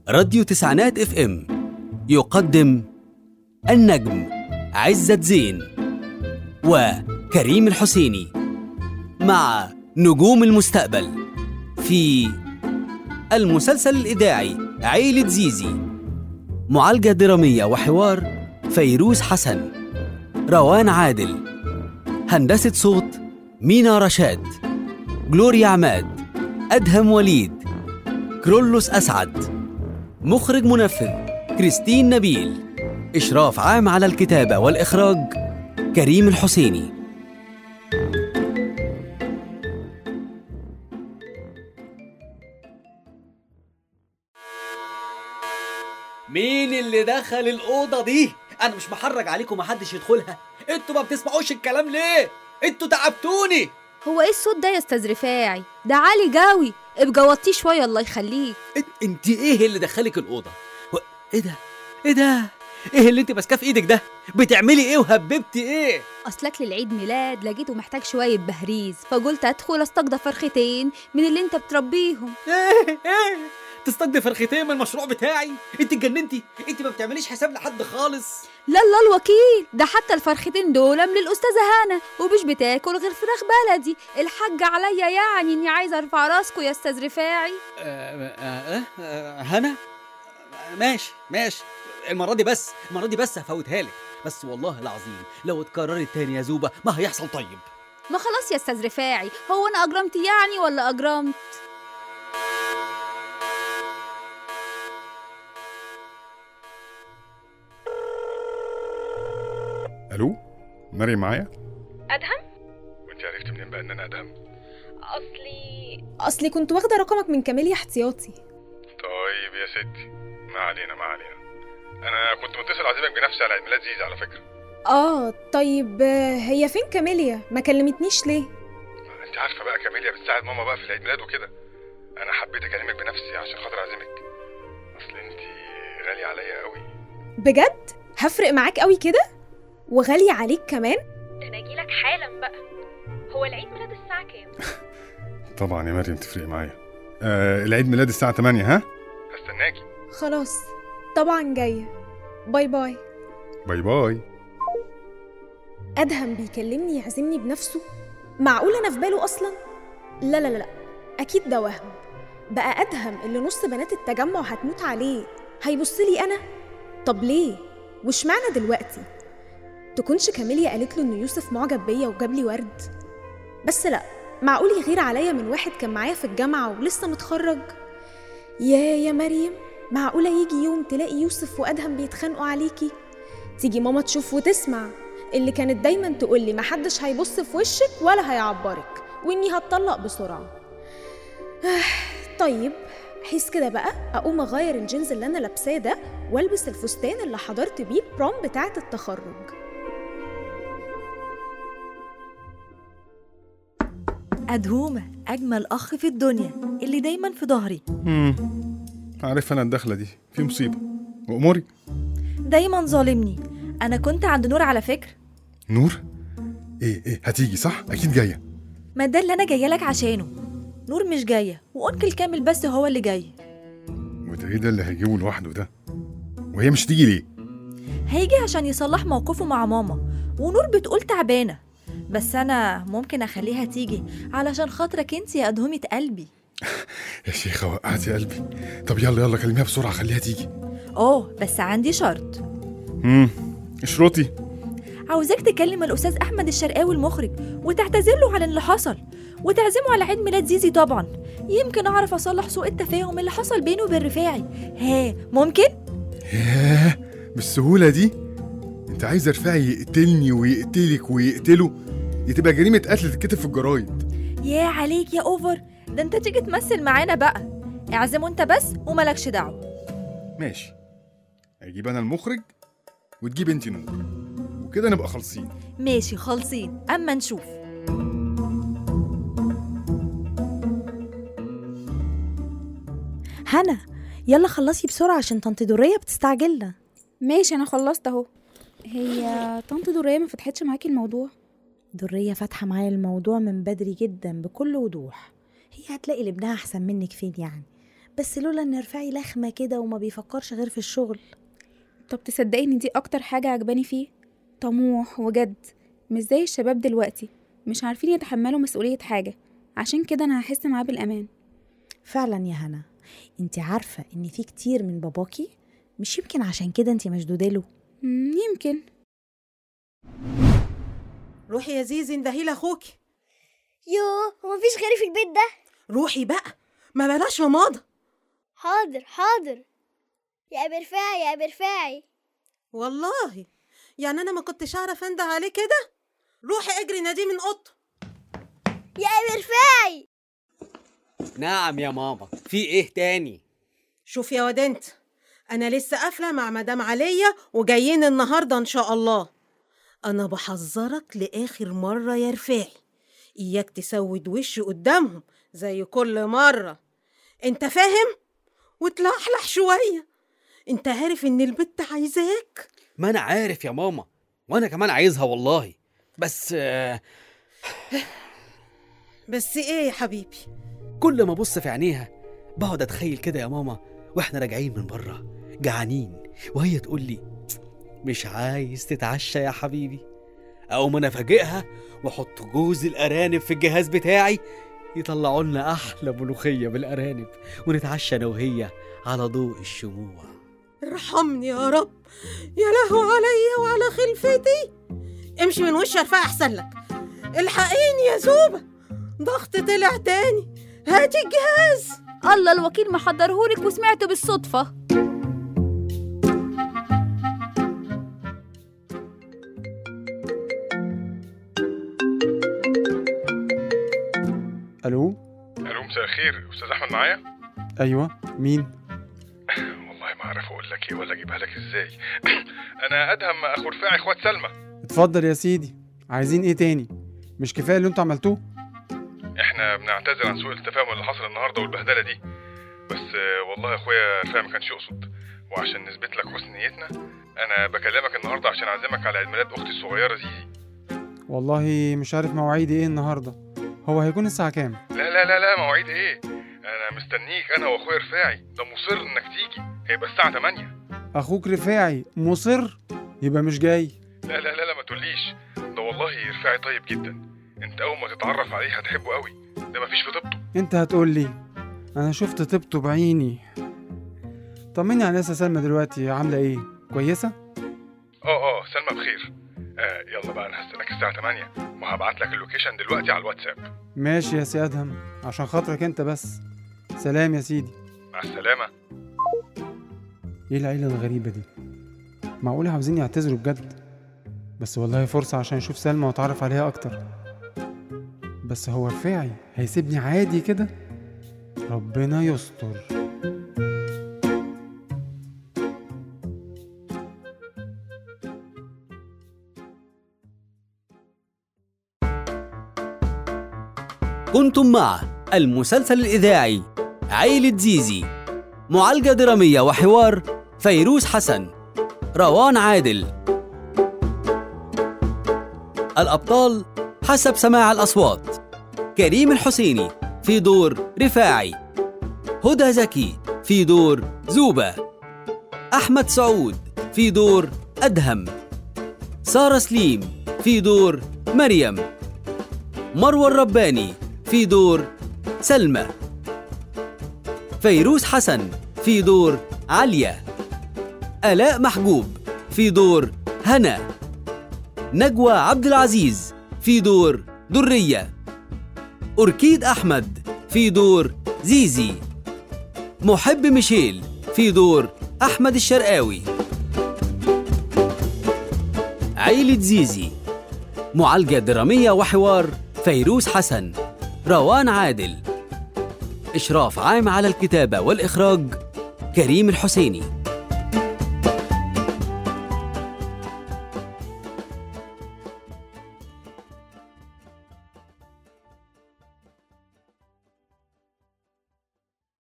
راديو تسعينات اف ام يقدم النجم عزت زين وكريم الحسيني مع نجوم المستقبل في المسلسل الإذاعي عيلة زيزي معالجة درامية وحوار فيروز حسن روان عادل هندسة صوت مينا رشاد جلوريا عماد أدهم وليد كرولوس أسعد مخرج منفذ كريستين نبيل إشراف عام على الكتابة والإخراج كريم الحسيني مين اللي دخل الأوضة دي؟ أنا مش محرج عليكم محدش يدخلها انتوا ما بتسمعوش الكلام ليه؟ انتوا تعبتوني هو ايه الصوت ده يا استاذ رفاعي ده عالي جوي ابقى وطيه شويه الله يخليك انت, انت ايه اللي دخلك الأوضة؟ و... ايه ده؟ ايه ده؟ ايه اللي انت ماسكاه في ايدك ده؟ بتعملي ايه وهببتي ايه؟ اصلك للعيد ميلاد لقيته محتاج شويه بهريز فقلت ادخل استقضى فرختين من اللي انت بتربيهم ايه ايه؟ تصطدي فرختين من المشروع بتاعي؟ انت اتجننتي؟ انت ما بتعمليش حساب لحد خالص لا لا الوكيل ده حتى الفرختين دول من الاستاذه هنا ومش بتاكل غير فراخ بلدي الحاج عليا يعني اني عايزه ارفع راسكو يا استاذ رفاعي آه آه آه آه هنا آه، ماشي ماشي المرة دي بس المرة دي بس هفوتها لك بس والله العظيم لو اتكررت تاني يا زوبة ما هيحصل طيب ما خلاص يا استاذ رفاعي هو انا اجرمت يعني ولا اجرمت الو مريم معايا ادهم وانت عرفت منين بقى ان انا ادهم اصلي اصلي كنت واخده رقمك من كاميليا احتياطي طيب يا ستي ما علينا ما علينا انا كنت متصل عازمك بنفسي على عيد ميلاد زيزي على فكره اه طيب آه، هي فين كاميليا ما كلمتنيش ليه انت عارفه بقى كاميليا بتساعد ماما بقى في العيد ميلاد وكده انا حبيت اكلمك بنفسي عشان خاطر اعزمك اصل انت غاليه عليا قوي بجد هفرق معاك قوي كده وغالية عليك كمان ده انا اجيلك حالا بقى هو العيد ميلاد الساعة كام؟ طبعا يا مريم تفرق معايا آه العيد ميلاد الساعه 8 ها هستناكي خلاص طبعا جاية باي باي باي باي ادهم بيكلمني يعزمني بنفسه معقول انا في باله اصلا لا لا لا لا اكيد ده وهم بقى ادهم اللي نص بنات التجمع هتموت عليه هيبص لي انا طب ليه وش معنى دلوقتي تكونش كاميليا قالت له ان يوسف معجب بيا وجاب لي ورد بس لا معقول يغير عليا من واحد كان معايا في الجامعه ولسه متخرج يا يا مريم معقوله يجي يوم تلاقي يوسف وادهم بيتخانقوا عليكي تيجي ماما تشوف وتسمع اللي كانت دايما تقولي محدش هيبص في وشك ولا هيعبرك واني هتطلق بسرعه آه، طيب حيث كده بقى اقوم اغير الجينز اللي انا لابساه ده والبس الفستان اللي حضرت بيه البروم بتاعه التخرج أدهومة أجمل أخ في الدنيا اللي دايما في ظهري امم عارف انا الدخله دي في مصيبه واموري دايما ظالمني أنا كنت عند نور على فكرة نور ايه ايه هتيجي صح اكيد جايه ما ده اللي أنا جاية لك عشانه نور مش جاية وأنكل كامل بس هو اللي جاي وده ايه ده اللي هيجيبه لوحده ده وهي مش تيجي ليه هيجي عشان يصلح موقفه مع ماما ونور بتقول تعبانة بس أنا ممكن أخليها تيجي علشان خاطرك انت يا أدهومة قلبي يا شيخه وقعتي قلبي طب يلا يلا كلميها بسرعه خليها تيجي أوه بس عندي شرط امم اشرطي عاوزاك تكلم الأستاذ أحمد الشرقاوي المخرج وتعتذر له على اللي حصل وتعزمه على عيد ميلاد زيزي طبعا يمكن أعرف أصلح سوء التفاهم اللي حصل بينه وبين رفاعي ها ممكن؟ ياه بالسهوله دي انت عايز رفاعي يقتلني ويقتلك ويقتله دي تبقى جريمه قتل تتكتب في الجرايد يا عليك يا أوفر ده أنت تيجي تمثل معانا بقى اعزمه أنت بس وملكش دعوة ماشي اجيب انا المخرج وتجيب انت نور وكده نبقى خالصين ماشي خالصين أما نشوف هنا يلا خلصي بسرعة عشان طنط دورية بتستعجلنا ماشي انا خلصت اهو هي طنط دورية ما فتحتش معاكي الموضوع دورية فاتحة معايا الموضوع من بدري جدا بكل وضوح هي هتلاقي لابنها أحسن منك فين يعني بس لولا ان رفاعي لخمه كده وما بيفكرش غير في الشغل طب تصدقي ان دي اكتر حاجة عجباني فيه طموح وجد مش زي الشباب دلوقتي مش عارفين يتحملوا مسؤولية حاجة عشان كده انا هحس معاه بالامان فعلا يا هنا انت عارفه ان في كتير من باباكي مش يمكن عشان كده انت مشدوده له مم، يمكن روحي يا زيزي اندهي لاخوكي يوه هو مفيش غيري في البيت ده روحي بقى ما بلاش رماضه حاضر حاضر يا ابي رفاعي يا ابي رفاعي والله يعني انا ما كنتش اعرف انده عليه كده روحي اجري ناديه من اوضته يا ابي رفاعي نعم يا ماما في ايه تاني شوف يا واد انت انا لسه قافله مع مدام عليا وجايين النهارده ان شاء الله انا بحذرك لاخر مره يا رفاعي اياك تسود وش قدامهم زي كل مره انت فاهم وتلحلح شويه انت عارف ان البت عايزاك ما انا عارف يا ماما وانا كمان عايزها والله بس آه، بس ايه يا حبيبي كل ما ابص في عينيها بقعد اتخيل كده يا ماما واحنا راجعين من بره جعانين وهي تقول لي مش عايز تتعشى يا حبيبي اقوم انا افاجئها واحط جوز الارانب في الجهاز بتاعي يطلعوا لنا احلى ملوخيه بالارانب ونتعشى انا وهي على ضوء الشموع ارحمني يا رب يا لهو عليا وعلى خلفتي امشي من وشي ارفع احسن لك الحقيني يا زوبة ضغط طلع تاني هاتي الجهاز الله الوكيل محضرهولك وسمعته بالصدفة الو الو مساء الخير استاذ احمد معايا ايوه مين والله ما اعرف اقول لك ايه ولا اجيبها لك ازاي انا ادهم اخو رفاعي اخوات سلمى اتفضل يا سيدي عايزين ايه تاني مش كفايه اللي انتوا عملتوه احنا بنعتذر عن سوء التفاهم اللي حصل النهارده والبهدله دي بس آه، والله يا اخويا رفاعي ما كانش يقصد وعشان نثبت لك حسن نيتنا انا بكلمك النهارده عشان اعزمك على عيد ميلاد اختي الصغيره زيزي والله مش عارف مواعيدي ايه النهارده هو هيكون الساعه كام لا لا لا لا مواعيد ايه انا مستنيك انا واخويا رفاعي ده مصر انك تيجي هيبقى الساعه 8 اخوك رفاعي مصر يبقى مش جاي لا لا لا لا ما تقوليش ده والله رفاعي طيب جدا انت اول ما تتعرف عليه هتحبه قوي ده مفيش في طيبته انت هتقول لي انا شفت طيبته بعيني طمني على لسه سلمى دلوقتي عامله ايه كويسه اه اه سلمى بخير آه يلا بقى انا هستناك الساعه 8 وهبعت لك اللوكيشن دلوقتي على الواتساب ماشي يا سي ادهم عشان خاطرك انت بس سلام يا سيدي مع السلامه ايه العيله الغريبه دي معقول عاوزين يعتذروا بجد بس والله فرصه عشان اشوف سلمى واتعرف عليها اكتر بس هو رفاعي هيسيبني عادي كده ربنا يستر كنتم مع المسلسل الإذاعي عيلة زيزي معالجة درامية وحوار فيروز حسن روان عادل الأبطال حسب سماع الأصوات كريم الحسيني في دور رفاعي هدى زكي في دور زوبة أحمد سعود في دور أدهم سارة سليم في دور مريم مروى الرباني في دور سلمى فيروز حسن في دور عليا آلاء محجوب في دور هنا نجوى عبد العزيز في دور درية أوركيد أحمد في دور زيزي محب ميشيل في دور أحمد الشرقاوي عيلة زيزي معالجة درامية وحوار فيروز حسن روان عادل إشراف عام على الكتابة والإخراج كريم الحسيني